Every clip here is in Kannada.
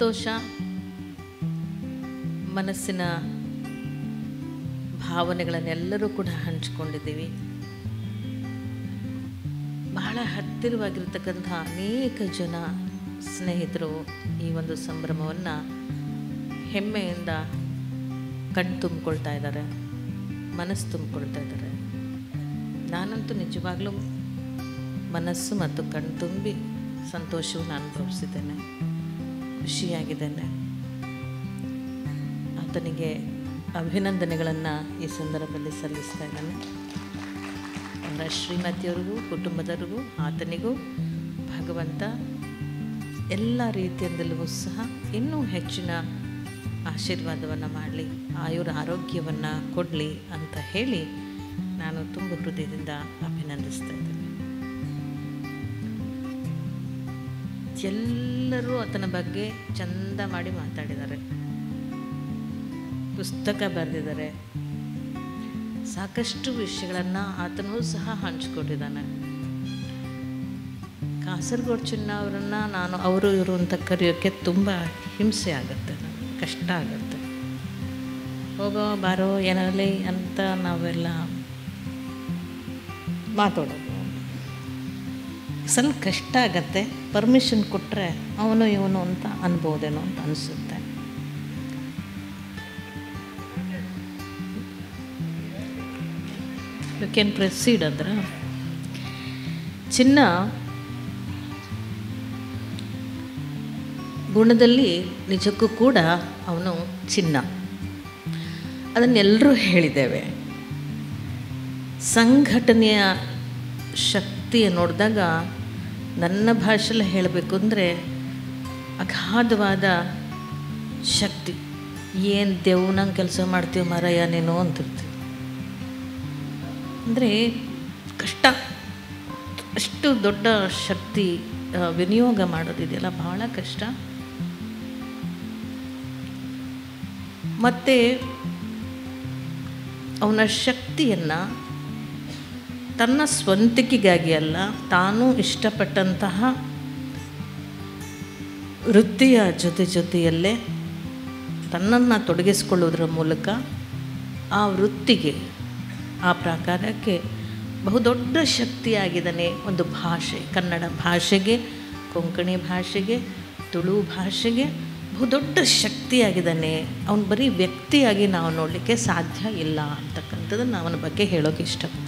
ಸಂತೋಷ ಮನಸ್ಸಿನ ಭಾವನೆಗಳನ್ನೆಲ್ಲರೂ ಕೂಡ ಹಂಚ್ಕೊಂಡಿದ್ದೀವಿ ಬಹಳ ಹತ್ತಿರವಾಗಿರ್ತಕ್ಕಂಥ ಅನೇಕ ಜನ ಸ್ನೇಹಿತರು ಈ ಒಂದು ಸಂಭ್ರಮವನ್ನು ಹೆಮ್ಮೆಯಿಂದ ಕಣ್ ತುಂಬಿಕೊಳ್ತಾ ಇದ್ದಾರೆ ಮನಸ್ಸು ತುಂಬಿಕೊಳ್ತಾ ಇದ್ದಾರೆ ನಾನಂತೂ ನಿಜವಾಗ್ಲೂ ಮನಸ್ಸು ಮತ್ತು ಕಣ್ ತುಂಬಿ ಸಂತೋಷವನ್ನು ಅನುಭವಿಸಿದ್ದೇನೆ ಖುಷಿಯಾಗಿದ್ದೇನೆ ಆತನಿಗೆ ಅಭಿನಂದನೆಗಳನ್ನು ಈ ಸಂದರ್ಭದಲ್ಲಿ ಸಲ್ಲಿಸ್ತಾ ಇದ್ದಾನೆ ಅವರ ಶ್ರೀಮತಿಯವರಿಗೂ ಕುಟುಂಬದವರಿಗೂ ಆತನಿಗೂ ಭಗವಂತ ಎಲ್ಲ ರೀತಿಯಿಂದಲೂ ಸಹ ಇನ್ನೂ ಹೆಚ್ಚಿನ ಆಶೀರ್ವಾದವನ್ನು ಮಾಡಲಿ ಆಯುರ ಆರೋಗ್ಯವನ್ನು ಕೊಡಲಿ ಅಂತ ಹೇಳಿ ನಾನು ತುಂಬ ಹೃದಯದಿಂದ ಅಭಿನಂದಿಸ್ತಾ ಇದ್ದೇನೆ ಎಲ್ಲರೂ ಆತನ ಬಗ್ಗೆ ಚಂದ ಮಾಡಿ ಮಾತಾಡಿದ್ದಾರೆ ಪುಸ್ತಕ ಬರೆದಿದ್ದಾರೆ ಸಾಕಷ್ಟು ವಿಷಯಗಳನ್ನು ಆತನೂ ಸಹ ಹಂಚ್ಕೊಟ್ಟಿದ್ದಾನೆ ಕಾಸರಗೋಡು ಚಿನ್ನ ಅವರನ್ನು ನಾನು ಅವರು ಇವರು ಅಂತ ಕರೆಯೋಕ್ಕೆ ತುಂಬ ಹಿಂಸೆ ಆಗುತ್ತೆ ನನಗೆ ಕಷ್ಟ ಆಗುತ್ತೆ ಹೋಗೋ ಬಾರೋ ಏನಲ್ಲಿ ಅಂತ ನಾವೆಲ್ಲ ಮಾತಾಡೋದು ಸ್ವಲ್ಪ ಕಷ್ಟ ಆಗತ್ತೆ ಪರ್ಮಿಷನ್ ಕೊಟ್ಟರೆ ಅವನು ಇವನು ಅಂತ ಅನ್ಬೋದೇನೋ ಅಂತ ಅನಿಸುತ್ತೆ ಯು ಕ್ಯಾನ್ ಪ್ರೊಸೀಡ್ ಅಂದ್ರೆ ಚಿನ್ನ ಗುಣದಲ್ಲಿ ನಿಜಕ್ಕೂ ಕೂಡ ಅವನು ಚಿನ್ನ ಅದನ್ನೆಲ್ಲರೂ ಹೇಳಿದ್ದೇವೆ ಸಂಘಟನೆಯ ಶಕ್ತಿಯ ನೋಡಿದಾಗ ನನ್ನ ಭಾಷೆಯಲ್ಲಿ ಹೇಳಬೇಕು ಅಂದರೆ ಅಗಾಧವಾದ ಶಕ್ತಿ ಏನು ದೇವ್ನಂಗೆ ಕೆಲಸ ಮಾಡ್ತೀವಿ ಮಾರಯ್ಯ ನೀನು ಅಂತಿರ್ತೀವಿ ಅಂದರೆ ಕಷ್ಟ ಅಷ್ಟು ದೊಡ್ಡ ಶಕ್ತಿ ಆ, ವಿನಿಯೋಗ ಮಾಡೋದಿದೆಯಲ್ಲ ಬಹಳ ಕಷ್ಟ ಮತ್ತು ಅವನ ಶಕ್ತಿಯನ್ನು ತನ್ನ ಸ್ವಂತಿಕೆಗಾಗಿ ಅಲ್ಲ ತಾನು ಇಷ್ಟಪಟ್ಟಂತಹ ವೃತ್ತಿಯ ಜೊತೆ ಜೊತೆಯಲ್ಲೇ ತನ್ನನ್ನು ತೊಡಗಿಸಿಕೊಳ್ಳೋದ್ರ ಮೂಲಕ ಆ ವೃತ್ತಿಗೆ ಆ ಪ್ರಕಾರಕ್ಕೆ ಬಹುದೊಡ್ಡ ಶಕ್ತಿಯಾಗಿದ್ದಾನೆ ಒಂದು ಭಾಷೆ ಕನ್ನಡ ಭಾಷೆಗೆ ಕೊಂಕಣಿ ಭಾಷೆಗೆ ತುಳು ಭಾಷೆಗೆ ಬಹುದೊಡ್ಡ ಶಕ್ತಿಯಾಗಿದ್ದಾನೆ ಅವನು ಬರೀ ವ್ಯಕ್ತಿಯಾಗಿ ನಾವು ನೋಡಲಿಕ್ಕೆ ಸಾಧ್ಯ ಇಲ್ಲ ಅಂತಕ್ಕಂಥದ್ದನ್ನು ಅವನ ಬಗ್ಗೆ ಹೇಳೋಕೆ ಇಷ್ಟಪಡ್ತೇನೆ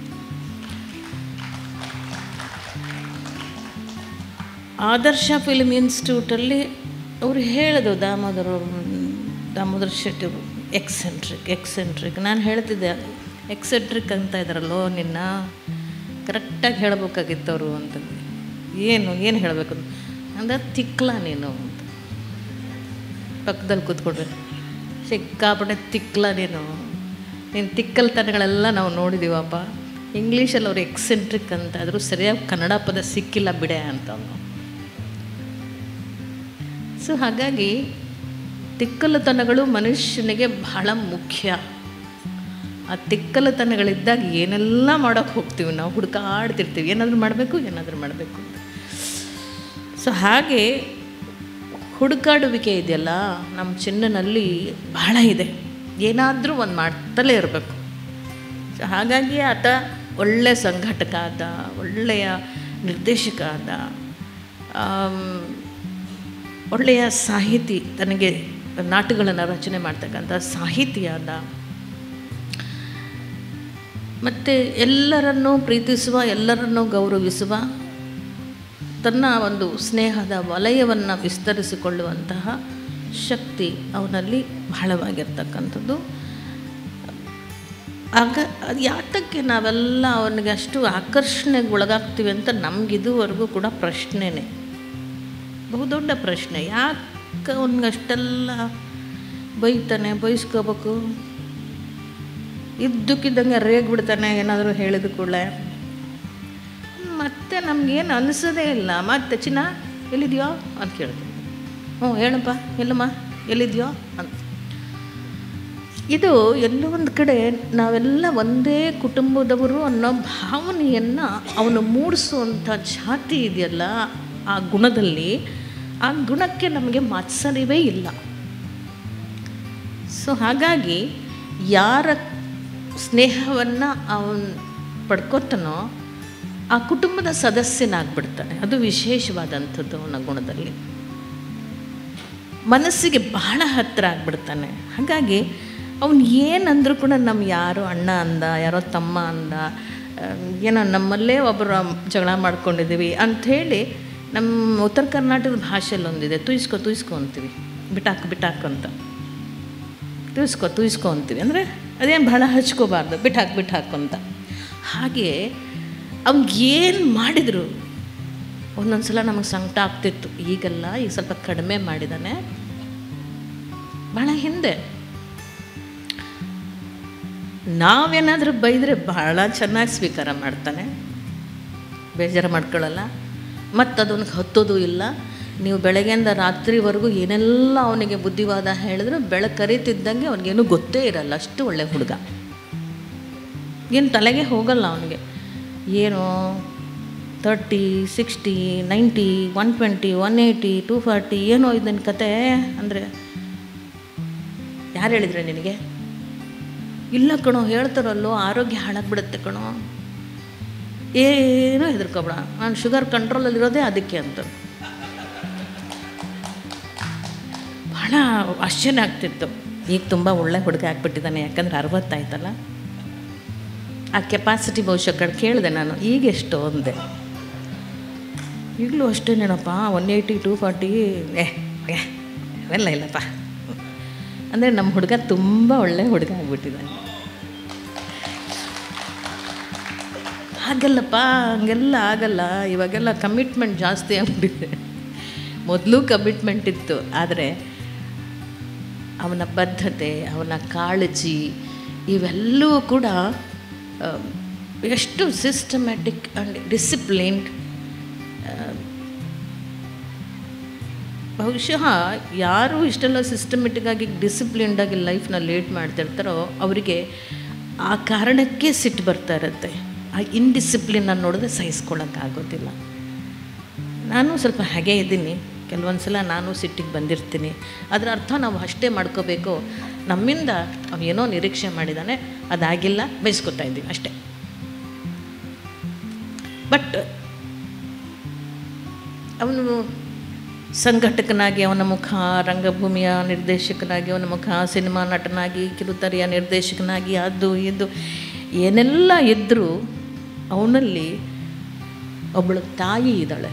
ಆದರ್ಶ ಫಿಲ್ಮ್ ಇನ್ಸ್ಟಿಟ್ಯೂಟಲ್ಲಿ ಅವರು ಹೇಳಿದ್ರು ದಾಮೋದರ ದಾಮೋದರ ಶೆಟ್ಟಿ ಎಕ್ಸೆಂಟ್ರಿಕ್ ಎಕ್ಸೆಂಟ್ರಿಕ್ ನಾನು ಹೇಳ್ತಿದ್ದೆ ಎಕ್ಸೆಂಟ್ರಿಕ್ ಅಂತ ಇದ್ದಾರಲ್ಲೋ ನಿನ್ನ ಕರೆಕ್ಟಾಗಿ ಹೇಳ್ಬೇಕಾಗಿತ್ತು ಅವರು ಅಂತಂದು ಏನು ಏನು ಹೇಳಬೇಕು ಅಂದ್ರೆ ತಿಕ್ಲ ನೀನು ಅಂತ ಪಕ್ಕದಲ್ಲಿ ಕೂತ್ಕೊಂಡ್ರೆ ಸಿಕ್ಕಾಪಟ್ಟೆ ತಿಕ್ಲ ನೀನು ನೀನು ತಿಕ್ಕಲ್ತನಗಳೆಲ್ಲ ನಾವು ನೋಡಿದ್ದೀವಪ್ಪ ಇಂಗ್ಲೀಷಲ್ಲಿ ಅವ್ರು ಎಕ್ಸೆಂಟ್ರಿಕ್ ಅಂತ ಆದರೂ ಸರಿಯಾಗಿ ಕನ್ನಡ ಪದ ಸಿಕ್ಕಿಲ್ಲ ಬಿಡೆ ಅಂತ ಅವನು ಸೊ ಹಾಗಾಗಿ ತಿಕ್ಕಲುತನಗಳು ಮನುಷ್ಯನಿಗೆ ಬಹಳ ಮುಖ್ಯ ಆ ತಿಕ್ಕಲುತನಗಳಿದ್ದಾಗ ಏನೆಲ್ಲ ಮಾಡೋಕ್ಕೆ ಹೋಗ್ತೀವಿ ನಾವು ಹುಡುಕಾಡ್ತಿರ್ತೀವಿ ಏನಾದರೂ ಮಾಡಬೇಕು ಏನಾದರೂ ಮಾಡಬೇಕು ಅಂತ ಸೊ ಹಾಗೆ ಹುಡುಕಾಡುವಿಕೆ ಇದೆಯಲ್ಲ ನಮ್ಮ ಚಿನ್ನನಲ್ಲಿ ಬಹಳ ಇದೆ ಏನಾದರೂ ಒಂದು ಮಾಡ್ತಲೇ ಇರಬೇಕು ಸೊ ಹಾಗಾಗಿ ಆತ ಒಳ್ಳೆಯ ಸಂಘಟಕ ಆದ ಒಳ್ಳೆಯ ನಿರ್ದೇಶಕ ಆದ ಆಮ್, ಒಳ್ಳೆಯ ಸಾಹಿತಿ ತನಗೆ ನಾಟಕಗಳನ್ನು ರಚನೆ ಮಾಡ್ತಕ್ಕಂಥ ಸಾಹಿತಿಯಾದ ಮತ್ತು ಎಲ್ಲರನ್ನೂ ಪ್ರೀತಿಸುವ ಎಲ್ಲರನ್ನೂ ಗೌರವಿಸುವ ತನ್ನ ಒಂದು ಸ್ನೇಹದ ವಲಯವನ್ನು ವಿಸ್ತರಿಸಿಕೊಳ್ಳುವಂತಹ ಶಕ್ತಿ ಅವನಲ್ಲಿ ಬಹಳವಾಗಿರ್ತಕ್ಕಂಥದ್ದು ಆಗ ಅದು ಯಾತಕ್ಕೆ ನಾವೆಲ್ಲ ಅವನಿಗೆ ಅಷ್ಟು ಆಕರ್ಷಣೆಗೆ ಒಳಗಾಗ್ತೀವಿ ಅಂತ ನಮಗಿದುವರೆಗೂ ಕೂಡ ಪ್ರಶ್ನೆನೇ ಬಹುದೊಡ್ಡ ಪ್ರಶ್ನೆ ಯಾಕೆ ಅವನಿಗೆ ಅಷ್ಟೆಲ್ಲ ಬೈತಾನೆ ಬೈಸ್ಕೋಬೇಕು ಇದ್ದಕ್ಕಿದ್ದಂಗೆ ರೇಗ್ ಬಿಡ್ತಾನೆ ಏನಾದರೂ ಹೇಳಿದ ಕೂಡಲೇ ಮತ್ತೆ ನಮಗೇನು ಅನಿಸೋದೇ ಇಲ್ಲ ಮತ್ತೆ ಚಿನ್ನ ಎಲ್ಲಿದೆಯೋ ಅಂತ ಕೇಳ್ತೀನಿ ಹ್ಞೂ ಹೇಳಪ್ಪ ಎಲ್ಲಮ್ಮ ಎಲ್ಲಿದೆಯೋ ಅಂತ ಇದು ಎಲ್ಲೋ ಒಂದು ಕಡೆ ನಾವೆಲ್ಲ ಒಂದೇ ಕುಟುಂಬದವರು ಅನ್ನೋ ಭಾವನೆಯನ್ನು ಅವನು ಮೂಡಿಸುವಂಥ ಜಾತಿ ಇದೆಯಲ್ಲ ಆ ಗುಣದಲ್ಲಿ ಆ ಗುಣಕ್ಕೆ ನಮಗೆ ಮಾತ್ಸರ್ಯವೇ ಇಲ್ಲ ಸೊ ಹಾಗಾಗಿ ಯಾರ ಸ್ನೇಹವನ್ನು ಅವನು ಪಡ್ಕೊತಾನೋ ಆ ಕುಟುಂಬದ ಸದಸ್ಯನಾಗ್ಬಿಡ್ತಾನೆ ಅದು ವಿಶೇಷವಾದಂಥದ್ದು ಅವನ ಗುಣದಲ್ಲಿ ಮನಸ್ಸಿಗೆ ಬಹಳ ಹತ್ತಿರ ಆಗ್ಬಿಡ್ತಾನೆ ಹಾಗಾಗಿ ಅವನು ಏನಂದ್ರೂ ಕೂಡ ನಮ್ಮ ಯಾರೋ ಅಣ್ಣ ಅಂದ ಯಾರೋ ತಮ್ಮ ಅಂದ ಆ, ಏನೋ ನಮ್ಮಲ್ಲೇ ಒಬ್ಬರು ಜಗಳ ಮಾಡ್ಕೊಂಡಿದ್ದೀವಿ ಅಂಥೇಳಿ ನಮ್ಮ ಉತ್ತರ ಕರ್ನಾಟಕದ ಭಾಷೆಯಲ್ಲಿ ಒಂದಿದೆ ತುಯಿಸ್ಕೊ ತುಯಿಸ್ಕೊ ಅಂತೀವಿ ಬಿಟಾಕು ಬಿಟಾಕು ಅಂತ ತುಯಿಸ್ಕೊ ತುಯಿಸ್ಕೊ ಅಂತೀವಿ ಅಂದರೆ ಅದೇನು ಭಾಳ ಹಚ್ಕೋಬಾರ್ದು ಬಿಟ್ಟಾಕು ಬಿಟ್ಟಾಕು ಅಂತ ಹಾಗೆ ಏನು ಮಾಡಿದರು ಒಂದೊಂದು ಸಲ ನಮಗೆ ಸಂಕಟ ಆಗ್ತಿತ್ತು ಈಗೆಲ್ಲ ಈಗ ಸ್ವಲ್ಪ ಕಡಿಮೆ ಮಾಡಿದ್ದಾನೆ ಭಾಳ ಹಿಂದೆ ನಾವೇನಾದರೂ ಬೈದರೆ ಭಾಳ ಚೆನ್ನಾಗಿ ಸ್ವೀಕಾರ ಮಾಡ್ತಾನೆ ಬೇಜಾರು ಮಾಡ್ಕೊಳ್ಳಲ್ಲ ಮತ್ತು ಅದನ್ನು ಹತ್ತೋದು ಇಲ್ಲ ನೀವು ಬೆಳಗ್ಗೆಯಿಂದ ರಾತ್ರಿವರೆಗೂ ಏನೆಲ್ಲ ಅವನಿಗೆ ಬುದ್ಧಿವಾದ ಹೇಳಿದ್ರು ಬೆಳಕು ಕರೀತಿದ್ದಂಗೆ ಅವನಿಗೇನು ಗೊತ್ತೇ ಇರಲ್ಲ ಅಷ್ಟು ಒಳ್ಳೆ ಹುಡುಗ ಏನು ತಲೆಗೆ ಹೋಗಲ್ಲ ಅವನಿಗೆ ಏನು thirty sixty ninety one twenty one eighty two forty ಏನೋ ಇದನ್ನ ಕತೆ ಅಂದರೆ ಯಾರು ಹೇಳಿದ್ರೆ ನಿನಗೆ ಇಲ್ಲ ಕಣೋ ಹೇಳ್ತಾರಲ್ಲೋ ಆರೋಗ್ಯ ಹಾಳಾಗ್ಬಿಡುತ್ತೆ ಕಣೋ ಏನೂ ಹೆದರ್ಕೊಬೇಡ ನಾನು ಶುಗರ್ ಕಂಟ್ರೋಲಲ್ಲಿರೋದೇ ಅದಕ್ಕೆ ಅಂತ ಭಾಳ ಆಶ್ಚರ್ಯ ಆಗ್ತಿತ್ತು ಈಗ ತುಂಬ ಒಳ್ಳೆ ಹುಡುಗ ಆಗ್ಬಿಟ್ಟಿದ್ದಾನೆ ಯಾಕಂದ್ರೆ ಅರವತ್ತಾಯ್ತಲ್ಲ ಆ ಕೆಪಾಸಿಟಿ ಬಹುಶಃ ಕಡೆ ಕೇಳಿದೆ ನಾನು ಈಗ ಎಷ್ಟು ಅಂದೆ ಈಗಲೂ ಅಷ್ಟೇನೇನಪ್ಪ ಒನ್ ಏಯ್ಟಿ ಟೂ ಫಾರ್ಟಿ ಏ ಏ ಅವೆಲ್ಲ ಇಲ್ಲಪ್ಪ ಅಂದರೆ ನಮ್ಮ ಹುಡುಗ ತುಂಬ ಒಳ್ಳೆ ಹುಡುಗ ಆಗ್ಬಿಟ್ಟಿದ್ದಾನೆ ಹಾಗಲ್ಲಪ್ಪ ಹಂಗೆಲ್ಲ ಆಗಲ್ಲ ಇವಾಗೆಲ್ಲ ಕಮಿಟ್ಮೆಂಟ್ ಜಾಸ್ತಿ ಆಗ್ಬಿಟ್ಟಿದೆ ಮೊದಲು ಕಮಿಟ್ಮೆಂಟ್ ಇತ್ತು ಆದರೆ ಅವನ ಬದ್ಧತೆ ಅವನ ಕಾಳಜಿ ಇವೆಲ್ಲವೂ ಕೂಡ ಆ, ಎಷ್ಟು ಸಿಸ್ಟಮ್ಯಾಟಿಕ್ ಆ್ಯಂಡ್ ಡಿಸಿಪ್ಲಿನ್ಡ್ ಬಹುಶಃ ಯಾರು ಇಷ್ಟೆಲ್ಲ ಸಿಸ್ಟಮೆಟಿಕ್ಕಾಗಿ ಡಿಸಿಪ್ಲಿನ್ಡಾಗಿ ಲೈಫ್ನ ಲೇಟ್ ಮಾಡ್ತಿರ್ತಾರೋ ಅವರಿಗೆ ಆ ಕಾರಣಕ್ಕೆ ಸಿಟ್ಟು ಬರ್ತಾ ಇರುತ್ತೆ ಆ ಇನ್ಡಿಸಿಪ್ಲಿನ್ನ ನೋಡಿದ್ರೆ ಸಹಿಸ್ಕೊಳ್ಳೋಕ್ಕಾಗೋದಿಲ್ಲ ನಾನು ಸ್ವಲ್ಪ ಹಾಗೆ ಇದ್ದೀನಿ ಕೆಲವೊಂದು ಸಲ ನಾನು ಸಿಟ್ಟಿಗೆ ಬಂದಿರ್ತೀನಿ ಅದರ ಅರ್ಥ ನಾವು ಅಷ್ಟೇ ಮಾಡ್ಕೋಬೇಕು ನಮ್ಮಿಂದ ಅವ ಏನೋ ನಿರೀಕ್ಷೆ ಮಾಡಿದ್ದಾನೆ ಅದಾಗಿಲ್ಲ ಬಯಸ್ಕೊತಾ ಇದ್ದೀವಿ ಅಷ್ಟೇ ಬಟ್ ಅವನು ಸಂಘಟಕನಾಗಿ ಅವನ ಮುಖ ರಂಗಭೂಮಿಯ ನಿರ್ದೇಶಕನಾಗಿ ಅವನ ಮುಖ ಸಿನಿಮಾ ನಟನಾಗಿ ಕಿರುತೆರೆಯ ನಿರ್ದೇಶಕನಾಗಿ ಅದು ಇದು ಏನೆಲ್ಲ ಇದ್ದರೂ ಅವನಲ್ಲಿ ಒಬ್ಬಳು ತಾಯಿ ಇದ್ದಾಳೆ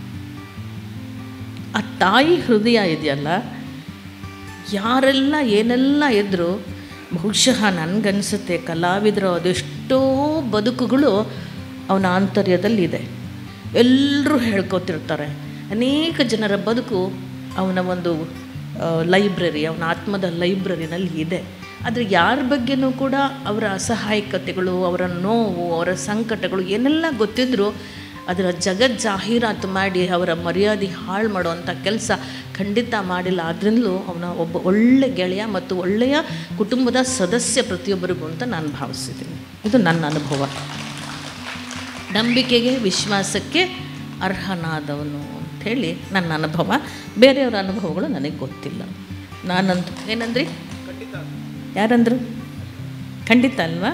ಆ ತಾಯಿ ಹೃದಯ ಇದೆಯಲ್ಲ ಯಾರೆಲ್ಲ ಏನೆಲ್ಲ ಇದ್ದರೂ ಬಹುಶಃ ನನಗನ್ಸುತ್ತೆ ಕಲಾವಿದರು ಅದೆಷ್ಟೋ ಬದುಕುಗಳು ಅವನ ಆಂತರ್ಯದಲ್ಲಿದೆ ಎಲ್ಲರೂ ಹೇಳ್ಕೊತಿರ್ತಾರೆ ಅನೇಕ ಜನರ ಬದುಕು ಅವನ ಒಂದು ಲೈಬ್ರರಿ ಅವನ ಆತ್ಮದ ಲೈಬ್ರರಿನಲ್ಲಿ ಇದೆ ಆದರೆ ಯಾರ ಬಗ್ಗೆನೂ ಕೂಡ ಅವರ ಅಸಹಾಯಕತೆಗಳು ಅವರ ನೋವು ಅವರ ಸಂಕಟಗಳು ಏನೆಲ್ಲ ಗೊತ್ತಿದ್ರೂ ಅದರ ಜಗತ್ ಜಾಹೀರಾತು ಮಾಡಿ ಅವರ ಮರ್ಯಾದೆ ಹಾಳು ಮಾಡುವಂಥ ಕೆಲಸ ಖಂಡಿತ ಮಾಡಿಲ್ಲ ಆದ್ರಿಂದಲೂ ಅವನ ಒಬ್ಬ ಒಳ್ಳೆ ಗೆಳೆಯ ಮತ್ತು ಒಳ್ಳೆಯ ಕುಟುಂಬದ ಸದಸ್ಯ ಪ್ರತಿಯೊಬ್ಬರಿಗೂ ಅಂತ ನಾನು ಭಾವಿಸಿದ್ದೀನಿ ಇದು ನನ್ನ ಅನುಭವ ನಂಬಿಕೆಗೆ ವಿಶ್ವಾಸಕ್ಕೆ ಅರ್ಹನಾದವನು ಅಂಥೇಳಿ ನನ್ನ ಅನುಭವ ಬೇರೆಯವರ ಅನುಭವಗಳು ನನಗೆ ಗೊತ್ತಿಲ್ಲ ನಾನಂತ ಏನಂದ್ರಿ ಯಾರಂದ್ರು ಖಂಡಿತ ಅಲ್ವಾ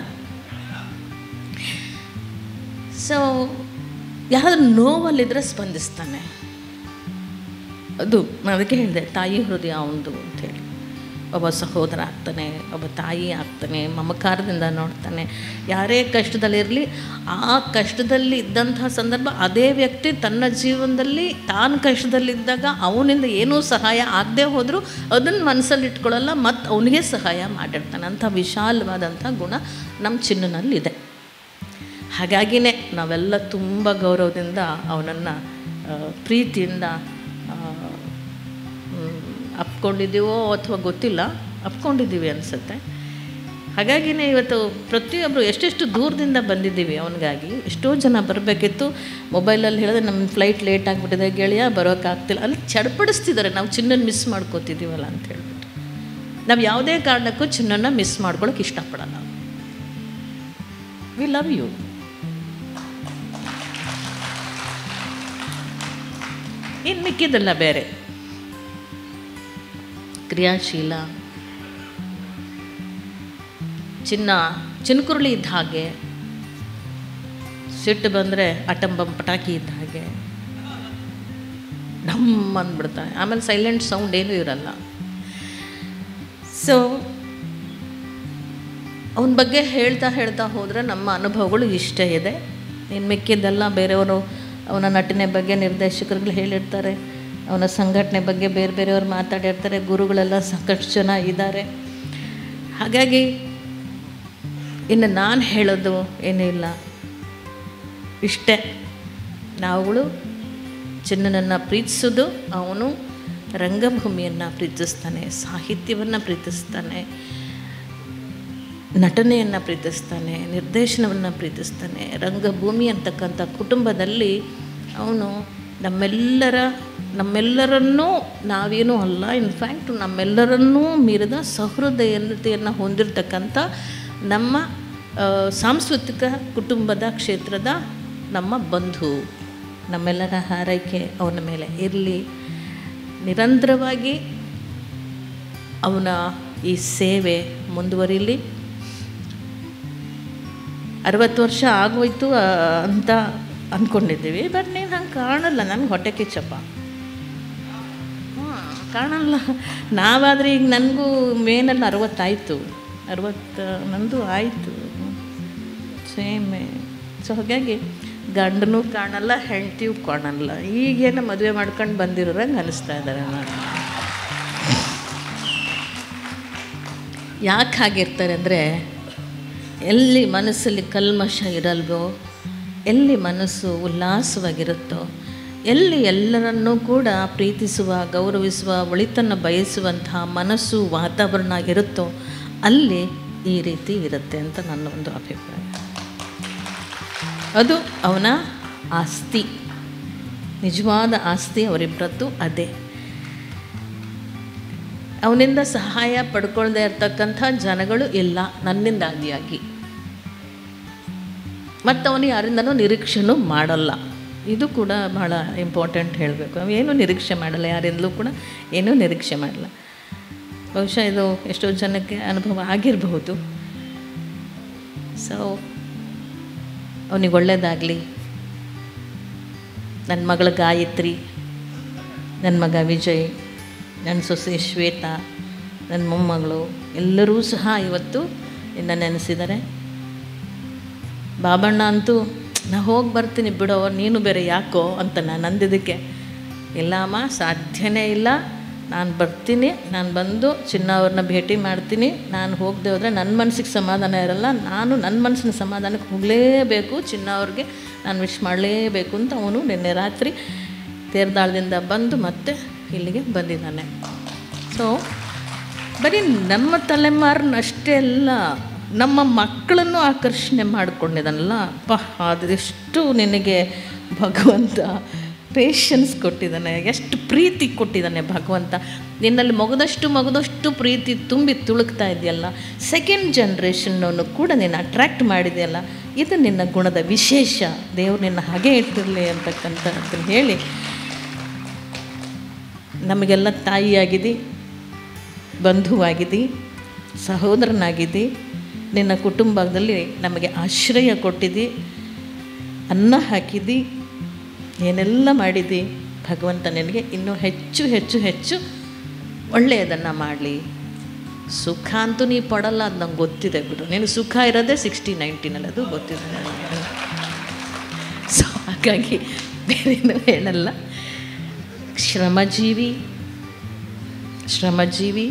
ಸೊ ಯಾರಾದ್ರೂ ನೋವಲ್ಲಿದ್ದರೆ ಸ್ಪಂದಿಸ್ತಾನೆ ಅದು ನಾನು ಅದಕ್ಕೆ ಹೇಳಿದೆ ತಾಯಿ ಹೃದಯ ಅವನದು ಅಂಥೇಳಿ ಒಬ್ಬ ಸಹೋದರ ಆಗ್ತಾನೆ ಒಬ್ಬ ತಾಯಿ ಆಗ್ತಾನೆ ಮಮಕಾರದಿಂದ ನೋಡ್ತಾನೆ ಯಾರೇ ಕಷ್ಟದಲ್ಲಿರಲಿ ಆ ಕಷ್ಟದಲ್ಲಿ ಇದ್ದಂತಹ ಸಂದರ್ಭ ಅದೇ ವ್ಯಕ್ತಿ ತನ್ನ ಜೀವನದಲ್ಲಿ ತಾನು ಕಷ್ಟದಲ್ಲಿದ್ದಾಗ ಅವನಿಂದ ಏನೂ ಸಹಾಯ ಆಗದೆ ಹೋದರೂ ಅದನ್ನು ಮನಸ್ಸಲ್ಲಿ ಇಟ್ಕೊಳ್ಳಲ್ಲ ಮತ್ತು ಅವನಿಗೆ ಸಹಾಯ ಮಾಡಿರ್ತಾನೆ ಅಂಥ ವಿಶಾಲವಾದಂಥ ಗುಣ ನಮ್ಮ ಚಿನ್ನನಲ್ಲಿದೆ ಹಾಗಾಗಿನೇ ನಾವೆಲ್ಲ ತುಂಬ ಗೌರವದಿಂದ ಅವನನ್ನು ಪ್ರೀತಿಯಿಂದ ಆ, ಮ್, ಅಪ್ಕೊಂಡಿದ್ದೀವೋ ಅಥವಾ ಗೊತ್ತಿಲ್ಲ ಅಪ್ಕೊಂಡಿದ್ದೀವಿ ಅನಿಸುತ್ತೆ ಹಾಗಾಗಿನೇ ಇವತ್ತು ಪ್ರತಿಯೊಬ್ಬರು ಎಷ್ಟೆಷ್ಟು ದೂರದಿಂದ ಬಂದಿದ್ದೀವಿ ಅವನಿಗಾಗಿ ಎಷ್ಟೋ ಜನ ಬರಬೇಕಿತ್ತು ಮೊಬೈಲಲ್ಲಿ ಹೇಳಿದ್ರೆ ನಮ್ಮ ಫ್ಲೈಟ್ ಲೇಟ್ ಆಗಿಬಿಟ್ಟಿದೆ ಗೆಳೆಯ ಬರೋಕ್ಕಾಗ್ತಿಲ್ಲ ಅಲ್ಲಿ ಚಡ್ಪಡಿಸ್ತಿದ್ದಾರೆ ನಾವು ಚಿನ್ನನ ಮಿಸ್ ಮಾಡ್ಕೋತಿದ್ದೀವಲ್ಲ ಅಂತ ಹೇಳ್ಬಿಟ್ಟು ನಾವು ಯಾವುದೇ ಕಾರಣಕ್ಕೂ ಚಿನ್ನನ ಮಿಸ್ ಮಾಡ್ಕೊಳಕ್ಕೆ ಇಷ್ಟಪಡಲ್ಲ ವಿ ಲವ್ ಯು ಇನ್ನು ಮಿಕ್ಕಿದ್ದಲ್ಲ ಬೇರೆ ಕ್ರಿಯಾಶೀಲ ಚಿನ್ನ ಚಿನ್ಕುರುಳಿ ಇದ್ದ ಹಾಗೆ ಸಿಟ್ಟು ಬಂದರೆ ಅಟಂಬಂ ಪಟಾಕಿ ಇದ್ದ ಹಾಗೆ ಡಮ್ ಅಂದ್ಬಿಡ್ತಾನೆ ಆಮೇಲೆ ಸೈಲೆಂಟ್ ಸೌಂಡ್ ಏನೂ ಇರಲ್ಲ ಸೊ ಅವನ ಬಗ್ಗೆ ಹೇಳ್ತಾ ಹೇಳ್ತಾ ಹೋದರೆ ನಮ್ಮ ಅನುಭವಗಳು ಇಷ್ಟೇ ಇದೆ ಇನ್ನು ಮಿಕ್ಕಿದ್ದೆಲ್ಲ ಬೇರೆಯವರು ಅವನ ನಟನೆ ಬಗ್ಗೆ ನಿರ್ದೇಶಕರುಗಳು ಹೇಳಿರ್ತಾರೆ ಅವನ ಸಂಘಟನೆ ಬಗ್ಗೆ ಬೇರೆ ಬೇರೆಯವ್ರು ಮಾತಾಡಿರ್ತಾರೆ ಗುರುಗಳೆಲ್ಲ ಸಾಕಷ್ಟು ಜನ ಇದ್ದಾರೆ ಹಾಗಾಗಿ ಇನ್ನು ನಾನು ಹೇಳೋದು ಏನೂ ಇಲ್ಲ ಇಷ್ಟೇ ನಾವುಗಳು ಚಿನ್ನನನ್ನು ಪ್ರೀತಿಸೋದು ಅವನು ರಂಗಭೂಮಿಯನ್ನು ಪ್ರೀತಿಸ್ತಾನೆ ಸಾಹಿತ್ಯವನ್ನು ಪ್ರೀತಿಸ್ತಾನೆ ನಟನೆಯನ್ನು ಪ್ರೀತಿಸ್ತಾನೆ ನಿರ್ದೇಶನವನ್ನು ಪ್ರೀತಿಸ್ತಾನೆ ರಂಗಭೂಮಿ ಅಂತಕ್ಕಂಥ ಕುಟುಂಬದಲ್ಲಿ ಅವನು ನಮ್ಮೆಲ್ಲರ ನಮ್ಮೆಲ್ಲರನ್ನೂ ನಾವೇನೂ ಅಲ್ಲ ಇನ್ಫ್ಯಾಕ್ಟ್ ನಮ್ಮೆಲ್ಲರನ್ನೂ ಮೀರಿದ ಸಹೃದಯತೆಯನ್ನು ಹೊಂದಿರತಕ್ಕಂಥ ನಮ್ಮ ಆ, ಸಾಂಸ್ಕೃತಿಕ ಕುಟುಂಬದ ಕ್ಷೇತ್ರದ ನಮ್ಮ ಬಂಧು ನಮ್ಮೆಲ್ಲರ ಹಾರೈಕೆ ಅವನ ಮೇಲೆ ಇರಲಿ ನಿರಂತರವಾಗಿ ಅವನ ಈ ಸೇವೆ ಮುಂದುವರಿಲಿ ಅರವತ್ತು ವರ್ಷ ಆಗೋಯ್ತು ಆ, ಅಂತ ಅಂದ್ಕೊಂಡಿದ್ದೀವಿ ಬಟ್ ನೀನು ಹಂಗೆ ಕಾಣಲ್ಲ ನನಗೆ ಹೊಟ್ಟೆ ಕಿಚ್ಚಪ್ಪ ಹಾಂ ಕಾಣಲ್ಲ ನಾವಾದರೆ ಈಗ ನನಗೂ ಮೇನಲ್ಲಿ ಅರವತ್ತಾಯಿತು ಅರವತ್ತು ನಂದು ಆಯಿತು ಸೇಮೆ ಸೊ ಹಾಗಾಗಿ ಗಂಡನೂ ಕಾಣಲ್ಲ ಹೆಂಡ್ತಿಯೂ ಕಾಣಲ್ಲ ಈಗೇನು ಮದುವೆ ಮಾಡ್ಕೊಂಡು ಬಂದಿರೋರಂಗೆ ಅನಿಸ್ತಾ ಇದ್ದಾರೆ ನಾನು ಯಾಕೆ ಹಾಗಿರ್ತಾರೆ ಅಂದರೆ ಎಲ್ಲಿ ಮನಸ್ಸಲ್ಲಿ ಕಲ್ಮಶ ಇರಲ್ವೋ ಎಲ್ಲಿ ಮನಸ್ಸು ಉಲ್ಲಾಸವಾಗಿರುತ್ತೋ ಎಲ್ಲಿ ಎಲ್ಲರನ್ನೂ ಕೂಡ ಪ್ರೀತಿಸುವ ಗೌರವಿಸುವ ಒಳಿತನ್ನು ಬಯಸುವಂತಹ ಮನಸ್ಸು ವಾತಾವರಣ ಇರುತ್ತೋ ಅಲ್ಲಿ ಈ ರೀತಿ ಇರುತ್ತೆ ಅಂತ ನನ್ನ ಒಂದು ಅಭಿಪ್ರಾಯ ಅದು ಅವನ ಆಸ್ತಿ ನಿಜವಾದ ಆಸ್ತಿ ಅವರಿಬ್ಬರದ್ದು ಅದೇ ಅವನಿಂದ ಸಹಾಯ ಪಡ್ಕೊಳ್ದೇ ಇರ್ತಕ್ಕಂಥ ಜನಗಳು ಇಲ್ಲ ನನ್ನಿಂದಾದಿಯಾಗಿ ಮತ್ತು ಅವನು ಯಾರಿಂದನೂ ನಿರೀಕ್ಷೆನೂ ಮಾಡಲ್ಲ ಇದು ಕೂಡ ಬಹಳ ಇಂಪಾರ್ಟೆಂಟ್ ಹೇಳಬೇಕು ಅವೇನು ನಿರೀಕ್ಷೆ ಮಾಡಲ್ಲ ಯಾರಿಂದಲೂ ಕೂಡ ಏನೂ ನಿರೀಕ್ಷೆ ಮಾಡಲ್ಲ ಬಹುಶಃ ಇದು ಎಷ್ಟೋ ಜನಕ್ಕೆ ಅನುಭವ ಆಗಿರಬಹುದು ಸೊ ಅವನಿಗೆ ಒಳ್ಳೆಯದಾಗಲಿ ನನ್ನ ಮಗಳ ಗಾಯತ್ರಿ ನನ್ನ ಮಗ ವಿಜಯ್ ನನ್ನ ಸೊಸೆ ಶ್ವೇತಾ ನನ್ನ ಮೊಮ್ಮಗಳು ಎಲ್ಲರೂ ಸಹ ಇವತ್ತು ಇನ್ನು ನೆನೆಸಿದ್ದಾರೆ ಬಾಬಣ್ಣ ಅಂತೂ ನಾ ಹೋಗಿ ಬರ್ತೀನಿ ಬಿಡೋ ನೀನು ಬೇರೆ ಯಾಕೋ ಅಂತ ನಾನು ಅಂದಿದ್ದಕ್ಕೆ ಇಲ್ಲಮ್ಮ ಸಾಧ್ಯನೇ ಇಲ್ಲ ನಾನು ಬರ್ತೀನಿ ನಾನು ಬಂದು ಚಿನ್ನ ಅವ್ರನ್ನ ಭೇಟಿ ಮಾಡ್ತೀನಿ ನಾನು ಹೋಗದೆ ಹೋದರೆ ನನ್ನ ಮನಸ್ಸಿಗೆ ಸಮಾಧಾನ ಇರಲ್ಲ ನಾನು ನನ್ನ ಮನಸ್ಸಿನ ಸಮಾಧಾನಕ್ಕೆ ಹೋಗಲೇಬೇಕು ಚಿನ್ನ ಅವ್ರಿಗೆ ನಾನು ವಿಶ್ ಮಾಡಲೇಬೇಕು ಅಂತ ಅವನು ನಿನ್ನೆ ರಾತ್ರಿ ತೇರ್ದಾಳದಿಂದ ಬಂದು ಮತ್ತೆ ಇಲ್ಲಿಗೆ ಬಂದಿದ್ದಾನೆ ಸೊ ಬರೀ ನಮ್ಮ ತಲೆಮಾರನ್ನಷ್ಟೇ ಅಲ್ಲ ನಮ್ಮ ಮಕ್ಕಳನ್ನು ಆಕರ್ಷಣೆ ಮಾಡಿಕೊಂಡಿದ್ದಾನಲ್ಲ ಅಪ್ಪ ಅದೆಷ್ಟು ನಿನಗೆ ಭಗವಂತ ಪೇಷನ್ಸ್ ಕೊಟ್ಟಿದ್ದಾನೆ ಎಷ್ಟು ಪ್ರೀತಿ ಕೊಟ್ಟಿದ್ದಾನೆ ಭಗವಂತ ನಿನ್ನಲ್ಲಿ ಮಗದಷ್ಟು ಮಗದಷ್ಟು ಪ್ರೀತಿ ತುಂಬಿ ತುಳುಕ್ತಾ ಇದೆಯಲ್ಲ ಸೆಕೆಂಡ್ ಜನ್ರೇಷನ್ನನ್ನು ಕೂಡ ನೀನು ಅಟ್ರ್ಯಾಕ್ಟ್ ಮಾಡಿದೆಯಲ್ಲ ಇದು ನಿನ್ನ ಗುಣದ ವಿಶೇಷ ದೇವ್ರು ನಿನ್ನ ಹಾಗೆ ಇಟ್ಟಿರಲಿ ಅಂತಕ್ಕಂಥದ್ದನ್ನು ಹೇಳಿ ನಮಗೆಲ್ಲ ತಾಯಿಯಾಗಿದ್ದಿ ಬಂಧುವಾಗಿದ್ದಿ ಸಹೋದರನಾಗಿದ್ದಿ ನಿನ್ನ ಕುಟುಂಬದಲ್ಲಿ ನಮಗೆ ಆಶ್ರಯ ಕೊಟ್ಟಿದ್ದಿ ಅನ್ನ ಹಾಕಿದ್ದಿ ಏನೆಲ್ಲ ಮಾಡಿದ್ದಿ ಭಗವಂತ ನಿನಗೆ ಇನ್ನೂ ಹೆಚ್ಚು ಹೆಚ್ಚು ಹೆಚ್ಚು ಒಳ್ಳೆಯದನ್ನು ಮಾಡಲಿ ಸುಖ ಅಂತೂ ನೀ ಪಡಲ್ಲ ಅದು ನಂಗೆ ಗೊತ್ತಿದೆ ಬಿಡು ನೀನು ಸುಖ ಇರೋದೇ ಸಿಕ್ಸ್ಟಿ ನೈನ್ಟೀನಲ್ಲಿ ಅದು ಗೊತ್ತಿದೆ ನನಗೆ ಸೊ ಹಾಗಾಗಿ ಬೇರೇನು ಹೇಳಲ್ಲ ಶ್ರಮಜೀವಿ ಶ್ರಮಜೀವಿ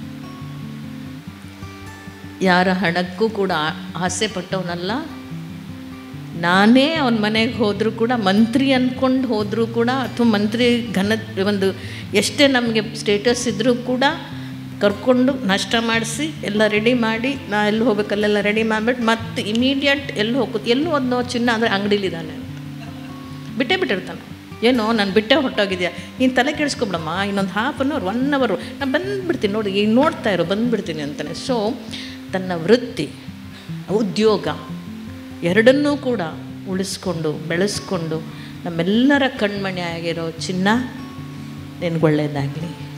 ಯಾರ ಹಣಕ್ಕೂ ಕೂಡ ಆ- ಆಸೆ ಪಟ್ಟವನಲ್ಲ ನಾನೇ ಅವನ ಮನೆಗೆ ಹೋದರೂ ಕೂಡ ಮಂತ್ರಿ ಅಂದ್ಕೊಂಡು ಹೋದರೂ ಕೂಡ ಅಥವಾ ಮಂತ್ರಿ ಘನ ಒಂದು ಎಷ್ಟೇ ನಮಗೆ ಸ್ಟೇಟಸ್ ಇದ್ದರೂ ಕೂಡ ಕರ್ಕೊಂಡು ನಾಷ್ಟ ಮಾಡಿಸಿ ಎಲ್ಲ ರೆಡಿ ಮಾಡಿ ನಾ ಎಲ್ಲಿ ಹೋಗ್ಬೇಕಲ್ಲೆಲ್ಲ ರೆಡಿ ಮಾಡಿಬಿಟ್ಟು ಮತ್ತೆ ಇಮಿಡಿಯೇಟ್ ಎಲ್ಲಿ ಹೋಗ್ಬೋದು ಎಲ್ಲಿ ಹೋದ್ನೋ ಚಿನ್ನ ಅಂದರೆ ಅಂಗಡಿಲಿದ್ದಾನೆ ಅಂತ ಬಿಟ್ಟೇ ಬಿಟ್ಟಿರ್ತಾನೆ ಏನೋ ನಾನು ಬಿಟ್ಟೆ ಹೊಟ್ಟೋಗಿದ್ಯಾ ನೀನು ತಲೆ ಕೆಡಿಸ್ಕೊಬಿಡಮ್ಮ ಇನ್ನೊಂದು ಹಾಫ್ ಅನ್ ಅವರ್ ಒನ್ ಅವರು ನಾನು ಬಂದುಬಿಡ್ತೀನಿ ನೋಡಿ ಈಗ ನೋಡ್ತಾ ಇರೋ ಬಂದುಬಿಡ್ತೀನಿ ಅಂತಾನೆ ಸೊ ತನ್ನ ವೃತ್ತಿ ಉದ್ಯೋಗ ಎರಡನ್ನೂ ಕೂಡ ಉಳಿಸ್ಕೊಂಡು ಬೆಳೆಸ್ಕೊಂಡು ನಮ್ಮೆಲ್ಲರ ಕಣ್ಮಣಿ ಆಗಿರೋ ಚಿನ್ನ ನಿನಗೆ ಒಳ್ಳೆಯದಾಗಲಿ